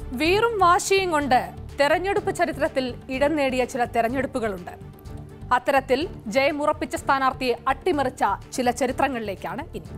വീറും വാശിയും കൊണ്ട് തെരഞ്ഞെടുപ്പ് ചരിത്രത്തിൽ ഇടം നേടിയ ചില തെരഞ്ഞെടുപ്പുകളുണ്ട് അത്തരത്തിൽ ജയമുറപ്പിച്ച സ്ഥാനാർത്ഥിയെ അട്ടിമറിച്ച ചില ചരിത്രങ്ങളിലേക്കാണ് ഇനി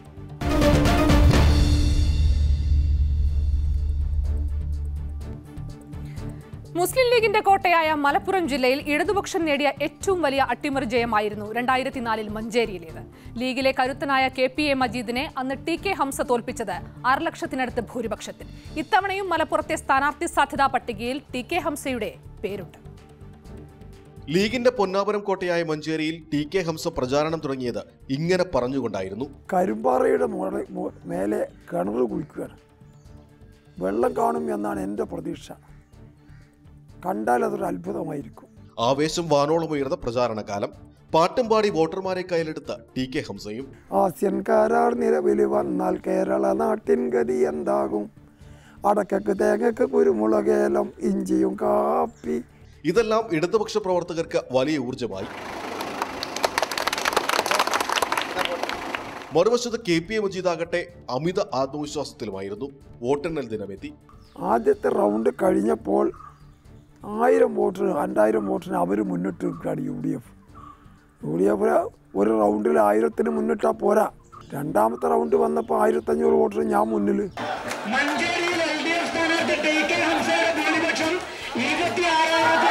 മുസ്ലിം ലീഗിന്റെ കോട്ടയായ മലപ്പുറം ജില്ലയിൽ ഇടതുപക്ഷം നേടിയ ഏറ്റവും വലിയ അട്ടിമറി ജയമായിരുന്നു രണ്ടായിരത്തി നാലിൽ മഞ്ചേരിയിലേത് ലീഗിലെ കരുത്തനായ കെ പി എ മജീദിനെ അന്ന് ടി കെ ഹംസ തോൽപ്പിച്ചത് ആറ് ലക്ഷത്തിനടുത്ത് ഭൂരിപക്ഷത്തിൽ ഇത്തവണയും മലപ്പുറത്തെ സ്ഥാനാർത്ഥി സാധ്യതാ പട്ടികയിൽ ടി കെ ഹംസയുടെ പേരുണ്ട് ലീഗിന്റെ പൊന്നാപുരം കോട്ടയായ മഞ്ചേരിയിൽ ടി കെ ഹംസ പ്രചാരണം തുടങ്ങിയത് ഇങ്ങനെ പറഞ്ഞുകൊണ്ടായിരുന്നു കരിമ്പാറയുടെ മുകളിൽ മു- മേലെ കിണർ കുഴിക്കുകയാണ് വെള്ളം കാണും എന്നാണ് എൻ്റെ പ്രതീക്ഷ കണ്ടാൽ അതൊരു അത്ഭുതമായിരിക്കും ആവേശം വാനോളമുയർന്ന പ്രചാരണ കാലം പാട്ടും പാടി വോട്ടർമാരെ കയ്യിലെടുത്ത ടി കെ ഹംസയും ആസ്യൻകാരാർ നിലവിൽ വന്നാൽ കേരള നാട്ടിൻ ഗതി എന്താകും അടക്കക്ക് തേങ്ങക്ക് കുരുമുളകേലം ഇഞ്ചിയും കാപ്പി ഇതെല്ലാം ഇടതുപക്ഷ പ്രവർത്തകർക്ക് വലിയ ഊർജമായി മറുവശത്ത് കെ പി എ മജീദാകട്ടെ അമിത ആത്മവിശ്വാസത്തിലുമായിരുന്നു വോട്ടെണ്ണൽ ദിനമെത്തി ആദ്യത്തെ റൗണ്ട് കഴിഞ്ഞപ്പോൾ ആയിരം വോട്ടിന് രണ്ടായിരം വോട്ടിന് അവർ മുന്നിട്ട് നിൽക്കുകയാണ് U D F U D F ഒരു റൗണ്ടിൽ ആയിരത്തിന് മുന്നിട്ടാൽ പോരാ രണ്ടാമത്തെ റൗണ്ട് വന്നപ്പോൾ ആയിരത്തഞ്ഞൂറ് വോട്ടിന് ഞാൻ മുന്നിൽ മഞ്ചേരിയിൽ എൽ ഡി എഫ് സ്ഥാനാർത്ഥി ടി കെ ഹംസയുടെ ഭൂരിപക്ഷം ഇരുപത്തി ആറായിരത്തി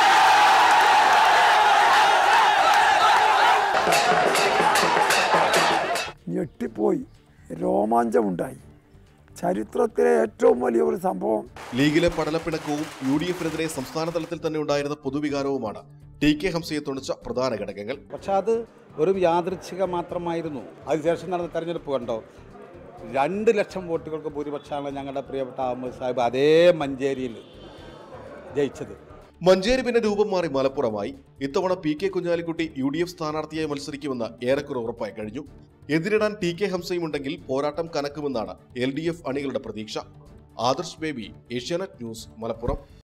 ഞെട്ടിപ്പോയി രോമാഞ്ചമുണ്ടായി ചരിത്രത്തിലെ ഏറ്റവും വലിയ ഒരു സംഭവം ലീഗിലെ പടലപ്പിണക്കവും യു ഡി എഫിനെതിരെ സംസ്ഥാന തലത്തിൽ തന്നെ ഉണ്ടായിരുന്ന പൊതുവികാരവുമാണ് ടി കെ ഹംസയെ തുണച്ച പ്രധാന ഘടകങ്ങൾ പക്ഷെ അത് വെറും യാദൃച്ഛിക മാത്രമായിരുന്നു അതിനുശേഷം നടന്ന തെരഞ്ഞെടുപ്പ് കണ്ടോ രണ്ട് ലക്ഷം വോട്ടുകൾക്ക് ഭൂരിപക്ഷമാണ് ഞങ്ങളുടെ പ്രിയപ്പെട്ട അഹമ്മദ് സാഹിബ് അതേ മഞ്ചേരിയിൽ ജയിച്ചത് മഞ്ചേരി പിന്നെ രൂപം മാറി മലപ്പുറമായി ഇത്തവണ P K Kunhalikutty U D F സ്ഥാനാർത്ഥിയായി മത്സരിക്കുമെന്ന് ഏറെക്കുറെ ഉറപ്പായി കഴിഞ്ഞു എതിരിടാൻ ടി കെ ഹംസയും ഉണ്ടെങ്കിൽ പോരാട്ടം കനക്കുമെന്നാണ് എൽ ഡി എഫ് അണികളുടെ പ്രതീക്ഷ ആദർശ് ബേബി ഏഷ്യാനെറ്റ് ന്യൂസ് മലപ്പുറം